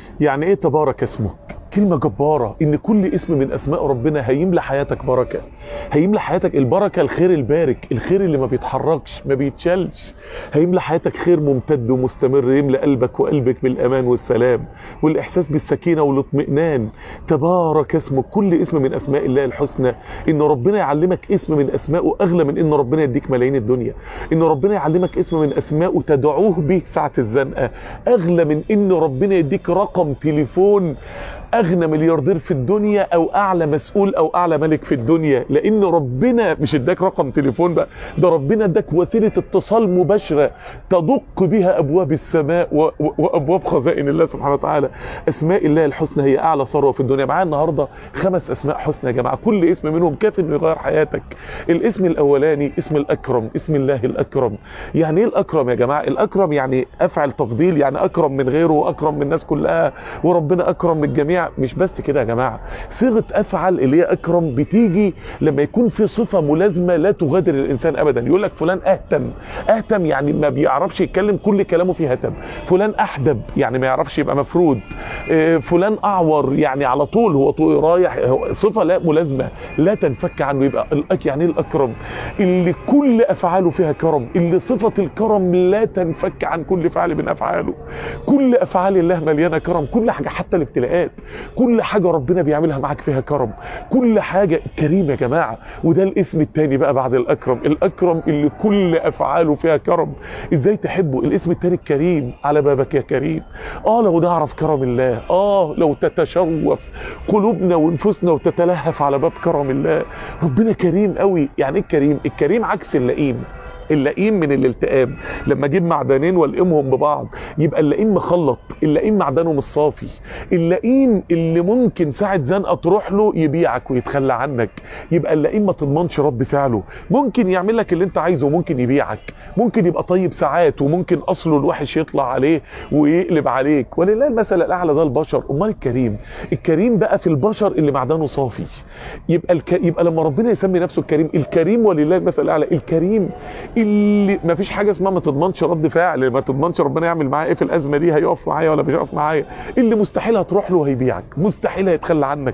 يعني ايه تبارك اسمك كلمة جبارة ان كل اسم من اسماء ربنا هيملى حياتك بركة هيملى حياتك البركة الخير البارك الخير اللي ما بيتحركش ما بيتشالش هيملى حياتك خير ممتد ومستمر يملى قلبك وقلبك بالامان والسلام والاحساس بالسكينة والاطمئنان تبارك اسمك كل اسم من اسماء الله الحسنى ان ربنا يعلمك اسم من اسمائه اغلى من ان ربنا يديك ملايين الدنيا ان ربنا يعلمك اسم من اسمائه تدعوه به ساعة الزنقة اغلى من ان ربنا يديك رقم تليفون اغنى ملياردير في الدنيا او اعلى مسؤول او اعلى ملك في الدنيا لان ربنا مش اداك رقم تليفون بقى ده ربنا اداك وسيله اتصال مباشره تدق بها ابواب السماء و... و... وابواب خزائن الله سبحانه وتعالى اسماء الله الحسنى هي اعلى ثروه في الدنيا معايا النهارده خمس اسماء حسنى يا جماعه كل اسم منهم كافي انه يغير حياتك الاسم الاولاني اسم الاكرم اسم الله الاكرم يعني ايه الاكرم يا جماعه الاكرم يعني افعل تفضيل يعني اكرم من غيره واكرم من الناس كلها وربنا اكرم من الجميع مش بس كده يا جماعه صيغه افعل اللي هي اكرم بتيجي لما يكون في صفه ملازمه لا تغادر الانسان ابدا يقول لك فلان اهتم اهتم يعني ما بيعرفش يتكلم كل كلامه فيه هتم فلان احدب يعني ما يعرفش يبقى مفرود آه، فلان اعور يعني على طول هو طول رايح هو صفه لا ملازمه لا تنفك عنه يبقى الأك يعني إيه الاكرم اللي كل افعاله فيها كرم اللي صفه الكرم لا تنفك عن كل فعل من افعاله كل افعال الله مليانه كرم كل حاجه حتى الابتلاءات كل حاجة ربنا بيعملها معاك فيها كرم كل حاجة كريم يا جماعة وده الاسم التاني بقى بعد الأكرم الأكرم اللي كل أفعاله فيها كرم إزاي تحبه الاسم التاني الكريم على بابك يا كريم آه لو نعرف كرم الله آه لو تتشوف قلوبنا ونفوسنا وتتلهف على باب كرم الله ربنا كريم قوي يعني ايه الكريم الكريم عكس اللئيم اللئيم من الالتئام لما اجيب معدنين والقمهم ببعض يبقى اللئيم مخلط اللئيم معدنه مش صافي اللئيم اللي ممكن ساعه زنقه تروح له يبيعك ويتخلى عنك يبقى اللئيم ما تضمنش رد فعله ممكن يعمل لك اللي انت عايزه وممكن يبيعك ممكن يبقى طيب ساعات وممكن اصله الوحش يطلع عليه ويقلب عليك ولله المثل الاعلى ده البشر امال الكريم الكريم بقى في البشر اللي معدنه صافي يبقى الك... يبقى لما ربنا يسمي نفسه الكريم الكريم ولله المثل الاعلى الكريم اللي ما فيش حاجه اسمها ما تضمنش رد فعل ما تضمنش ربنا يعمل معايا ايه في الازمه دي هيقف معايا ولا مش هيقف معايا اللي مستحيل هتروح له هيبيعك مستحيل هيتخلى عنك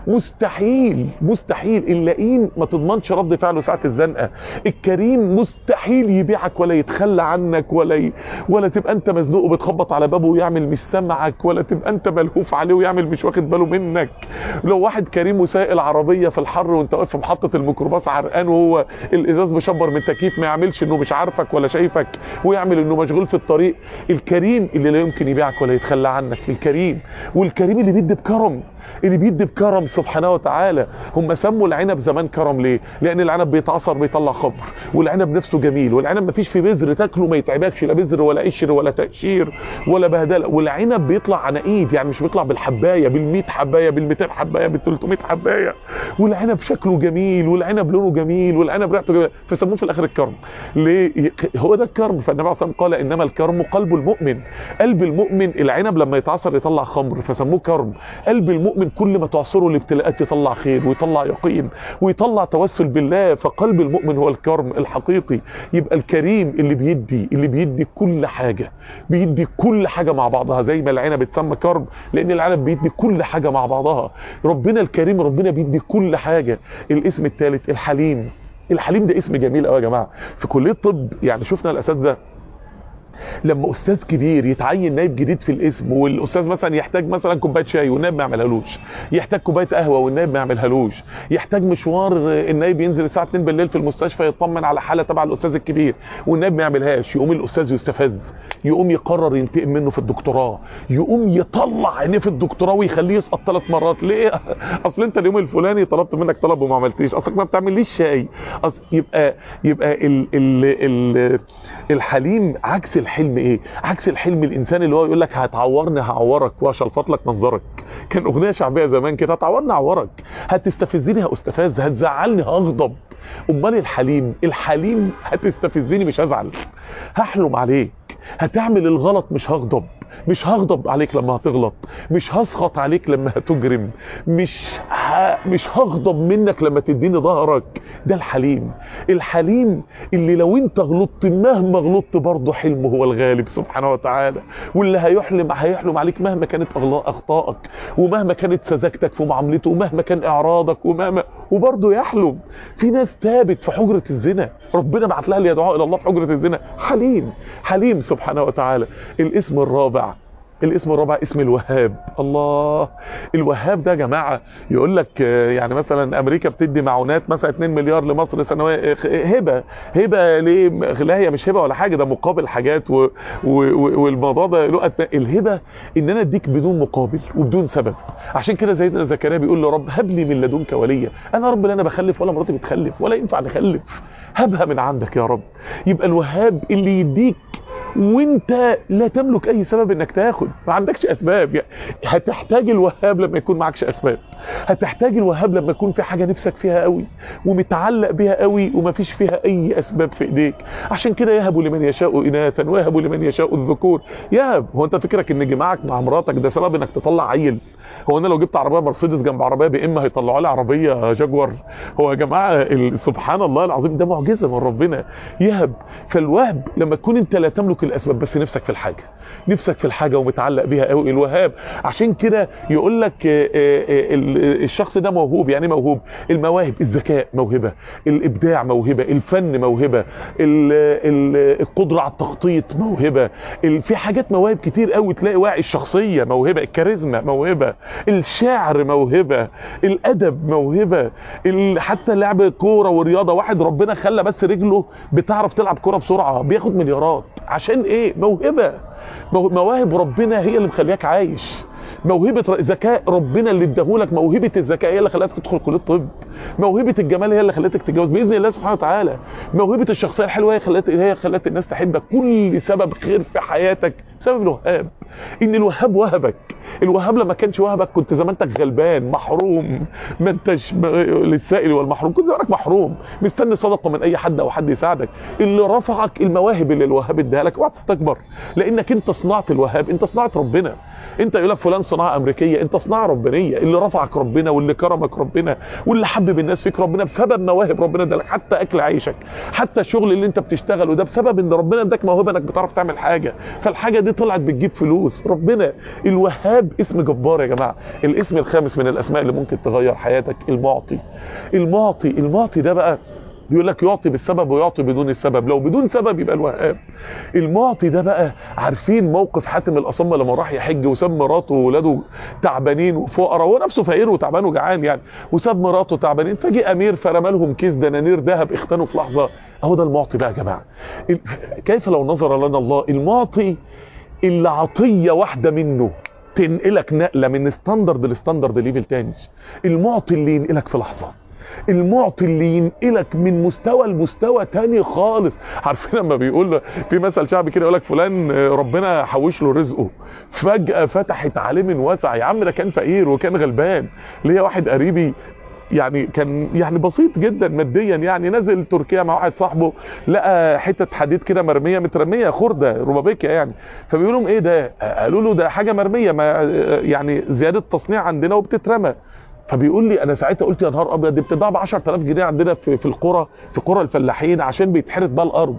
مستحيل مستحيل اللئيم ما تضمنش رد فعله ساعه الزنقه الكريم مستحيل يبيعك ولا يتخلى عنك ولا ي... ولا تبقى انت مزنوق وبتخبط على بابه ويعمل مش سامعك ولا تبقى انت ملهوف عليه ويعمل مش واخد باله منك لو واحد كريم وسائق العربيه في الحر وانت واقف في محطه الميكروباص عرقان وهو الازاز مشبر من التكييف ما يعملش انه مش عارفك ولا شايفك ويعمل انه مشغول في الطريق الكريم اللي لا يمكن يبيعك ولا يتخلى عنك الكريم والكريم اللي بيدي بكرم اللي بيدي بكرم سبحانه وتعالى هم سموا العنب زمان كرم ليه لان العنب بيتعصر بيطلع خمر والعنب نفسه جميل والعنب ما فيش في بذر تاكله ما يتعبكش لا بذر ولا قشر ولا تقشير ولا بهدله والعنب بيطلع عناقيد يعني مش بيطلع بالحبايه بال100 حبايه بال200 حبايه بال300 حبايه والعنب شكله جميل والعنب لونه جميل والعنب ريحته جميل فسموه في الاخر الكرم ليه هو ده الكرم فالنبي عليه الصلاه قال انما الكرم قلب المؤمن قلب المؤمن العنب لما يتعصر يطلع خمر فسموه كرم قلب المؤمن كل ما تعصره الابتلاءات يطلع خير ويطلع يقين ويطلع توسل بالله فقلب المؤمن هو الكرم الحقيقي يبقى الكريم اللي بيدي اللي بيدي كل حاجه بيدي كل حاجه مع بعضها زي ما العنب اتسمى كرم لان العنب بيدي كل حاجه مع بعضها ربنا الكريم ربنا بيدي كل حاجه الاسم الثالث الحليم الحليم ده اسم جميل قوي يا جماعه في كليه الطب يعني شفنا الاساتذه لما استاذ كبير يتعين نائب جديد في الاسم والاستاذ مثلا يحتاج مثلا كوبايه شاي والنائب ما يعملهالوش يحتاج كوبايه قهوه والنائب ما يعملهالوش يحتاج مشوار النائب ينزل الساعه 2 بالليل في المستشفى يطمن على حاله تبع الاستاذ الكبير والنائب ما يعملهاش يقوم الاستاذ يستفز يقوم يقرر ينتقم منه في الدكتوراه يقوم يطلع عينيه في الدكتوراه ويخليه يسقط ثلاث مرات ليه اصل انت اليوم الفلاني طلبت منك طلب وما عملتيش اصلك ما بتعمليش شاي أصل يبقى يبقى ال ال ال الحليم عكس الحلم ايه عكس الحلم الانساني اللي هو يقول لك هتعورني هعورك واشلفط لك منظرك كان اغنيه شعبيه زمان كده هتعورني هعورك هتستفزني هاستفز هتزعلني هغضب امال الحليم الحليم هتستفزني مش هزعل هحلم عليك هتعمل الغلط مش هغضب مش هغضب عليك لما هتغلط مش هسخط عليك لما هتجرم مش ه... مش هغضب منك لما تديني ظهرك ده الحليم الحليم اللي لو انت غلطت مهما غلطت برضه حلمه هو الغالب سبحانه وتعالى واللي هيحلم هيحلم عليك مهما كانت اخطائك ومهما كانت سذاجتك في معاملته ومهما كان اعراضك ومهما وبرضه يحلم في ناس تابت في حجره الزنا ربنا بعت لها ليدعوها الى الله في حجره الزنا حليم حليم سبحانه وتعالى الاسم الرابع الاسم الرابع اسم الوهاب الله الوهاب ده يا جماعه يقول لك يعني مثلا امريكا بتدي معونات مثلا 2 مليار لمصر سنويا هبه هبه ليه لا هي مش هبه ولا حاجه ده مقابل حاجات و... و... والموضوع ده له الهبه ان انا اديك بدون مقابل وبدون سبب عشان كده سيدنا زكريا بيقول له رب هب لي من لدنك وليا انا رب لا انا بخلف ولا مراتي بتخلف ولا ينفع نخلف هبها من عندك يا رب يبقى الوهاب اللي يديك وانت لا تملك اي سبب انك تاخد ما عندكش اسباب يعني هتحتاج الوهاب لما يكون معكش اسباب هتحتاج الوهاب لما يكون في حاجه نفسك فيها قوي ومتعلق بيها قوي ومفيش فيها اي اسباب في ايديك عشان كده يهب لمن يشاء اناثا ويهب لمن يشاء الذكور يهب هو انت فكرك ان جماعك مع مراتك ده سبب انك تطلع عيل هو انا لو جبت عربيه مرسيدس جنب عربيه بي ام هيطلعوا لي عربيه جاكور هو يا جماعه سبحان الله العظيم ده معجزه من ربنا يهب فالوهب لما تكون انت لا تملك الاسباب بس نفسك في الحاجه نفسك في الحاجه ومتعلق بيها قوي الوهاب عشان كده يقول لك الشخص ده موهوب يعني موهوب المواهب الذكاء موهبه الابداع موهبه الفن موهبه القدره على التخطيط موهبه في حاجات مواهب كتير قوي تلاقي واعي الشخصيه موهبه الكاريزما موهبه الشعر موهبه الادب موهبه حتى لعب كوره ورياضه واحد ربنا خلى بس رجله بتعرف تلعب كوره بسرعه بياخد مليارات عشان ايه موهبه مواهب ربنا هي اللي مخلياك عايش موهبه ذكاء ربنا اللي اداهولك موهبه الذكاء هي اللي خلتك تدخل كليه الطب موهبه الجمال هي اللي خلتك تتجوز باذن الله سبحانه وتعالى موهبه الشخصيه الحلوه هي خلت هي خلت الناس تحبك كل سبب خير في حياتك بسبب الوهاب ان الوهاب وهبك الوهاب لما كانش وهبك كنت زمانتك غلبان محروم ما انتش للسائل والمحروم كنت زمانك محروم مستني صدقه من اي حد او حد يساعدك اللي رفعك المواهب اللي الوهاب اداها لك اوعى تستكبر لانك انت صنعت الوهاب انت صنعت ربنا انت يقول لك فلان صناعه امريكيه انت صناعه ربانيه اللي رفعك ربنا واللي كرمك ربنا واللي حبب الناس فيك ربنا بسبب مواهب ربنا ادالك حتى اكل عيشك حتى الشغل اللي انت بتشتغله ده بسبب ان ربنا اداك موهبه انك بتعرف تعمل حاجه فالحاجه دي طلعت بتجيب فلوس ربنا الوهاب اسم جبار يا جماعه الاسم الخامس من الاسماء اللي ممكن تغير حياتك المعطي المعطي المعطي ده بقى بيقول لك يعطي بالسبب ويعطي بدون السبب لو بدون سبب يبقى الوهاب المعطي ده بقى عارفين موقف حاتم الاصم لما راح يحج وساب مراته وولاده تعبانين وفقراء هو نفسه فقير وتعبان وجعان يعني وساب مراته تعبانين فجي امير فرمى لهم كيس دنانير ذهب اختنوا في لحظه اهو ده المعطي بقى يا جماعه كيف لو نظر لنا الله المعطي اللي عطيه واحده منه تنقلك نقله من ستاندرد لستاندرد ليفل تاني المعطي اللي ينقلك في لحظه المعطي اللي ينقلك من مستوى لمستوى تاني خالص عارفين لما بيقول في مثل شعبي كده يقول لك فلان ربنا حوش له رزقه فجأة فتحت عليه من واسع يا عم ده كان فقير وكان غلبان ليا واحد قريبي يعني كان يعني بسيط جدا ماديا يعني نزل تركيا مع واحد صاحبه لقى حته حديد كده مرميه مترميه خرده ربابيكيا يعني فبيقول لهم ايه ده قالوا له ده حاجه مرميه ما يعني زياده تصنيع عندنا وبتترمى فبيقول لي انا ساعتها قلت يا نهار ابيض دي بتتباع ب 10000 جنيه عندنا في في القرى في قرى الفلاحين عشان بيتحرث بقى الارض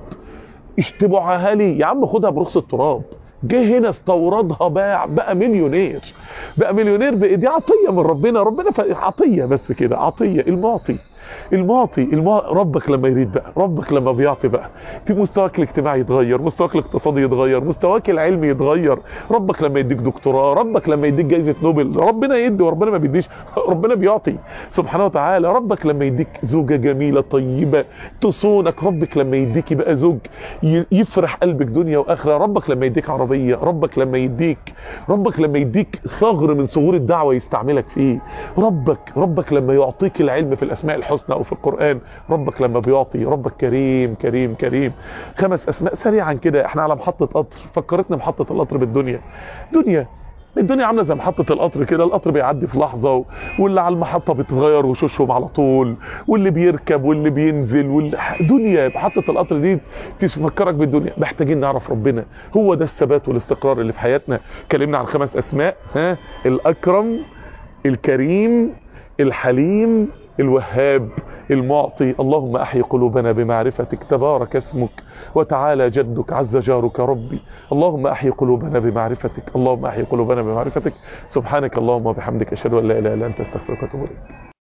اشتبعها لي يا عم خدها برخص التراب جه هنا استوردها باع بقى مليونير بقى مليونير بقى دي عطيه من ربنا ربنا عطيه بس كده عطيه المعطي المعطي المع... ربك لما يريد بقى ربك لما بيعطي بقى في مستواك الاجتماعي يتغير مستواك الاقتصادي يتغير مستواك العلمي يتغير ربك لما يديك دكتوراه ربك لما يديك جائزة نوبل ربنا يدي وربنا ما بيديش ربنا بيعطي سبحانه وتعالى ربك لما يديك زوجة جميلة طيبة تصونك ربك لما يديك بقى زوج يفرح قلبك دنيا واخره ربك لما يديك عربية ربك لما يديك ربك لما يديك ثغر من ثغور الدعوة يستعملك فيه ربك ربك لما يعطيك العلم في الاسماء الحسنى او في القرآن ربك لما بيعطي ربك كريم كريم كريم خمس اسماء سريعا كده احنا على محطة قطر فكرتنا محطة القطر بالدنيا دنيا الدنيا عامله زي محطه القطر كده القطر بيعدي في لحظه و... واللي على المحطه بتتغير وشوشهم على طول واللي بيركب واللي بينزل واللي دنيا محطه القطر دي تفكرك بالدنيا محتاجين نعرف ربنا هو ده الثبات والاستقرار اللي في حياتنا اتكلمنا عن خمس اسماء ها الاكرم الكريم الحليم الوهاب المعطي اللهم احي قلوبنا بمعرفتك تبارك اسمك وتعالى جدك عز جارك ربي اللهم احي قلوبنا بمعرفتك اللهم احي قلوبنا بمعرفتك سبحانك اللهم وبحمدك اشهد ان لا اله الا انت استغفرك واتوب اليك